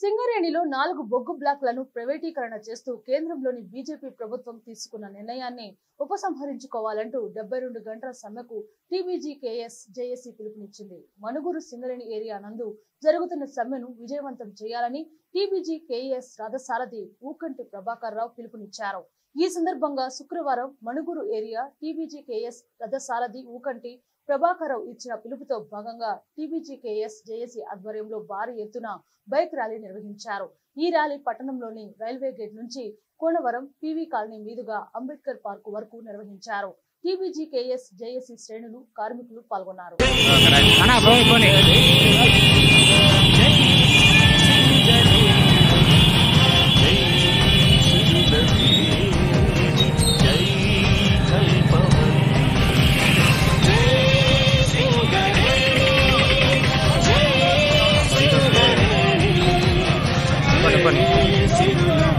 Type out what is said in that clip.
సింగరేణిలో నాలుగు బొగ్గు బ్లాక్లను ప్రైవేటీకరణ చేస్తూ కేంద్రంలోని బీజేపీ ప్రభుత్వం తీసుకున్న నిర్ణయాన్ని ఉపసంహరించుకోవాలంటూ డెబ్బై రెండు గంటల సమ్మెకు టీబీజీకేఎస్ జేఏసీ పిలుపునిచ్చింది మనుగురు సింగరేణి ఏరియా నందు జరుగుతున్న సమ్మెను విజయవంతం చేయాలని టీబీజీకేఎస్ రథసారథి ఊకంటి ప్రభాకర్ రావు పిలుపునిచ్చారు ఈ సందర్భంగా శుక్రవారం మణుగూరు ఏరియా టీబీజీకేఎస్ రథసారథి ఊకంటి ప్రభాకరరావు ఇచ్చిన పిలుపుతో భాగంగా టీబీజీకేఎస్ జేఏసీ ఆధ్వర్యంలో భారీ ఎత్తున బైక్ ర్యాలీ నిర్వహించారు ఈ ర్యాలీ పట్టణంలోని రైల్వే గేట్ నుంచి కోనవరం పీవీ కాలనీ మీదుగా అంబేద్కర్ పార్క్ వరకు నిర్వహించారు టీబీజీకేఎస్ జేఏసీ శ్రేణులు కార్మికులు పాల్గొన్నారు అన్నా పోనీ పోనీ పోనీ పోనీ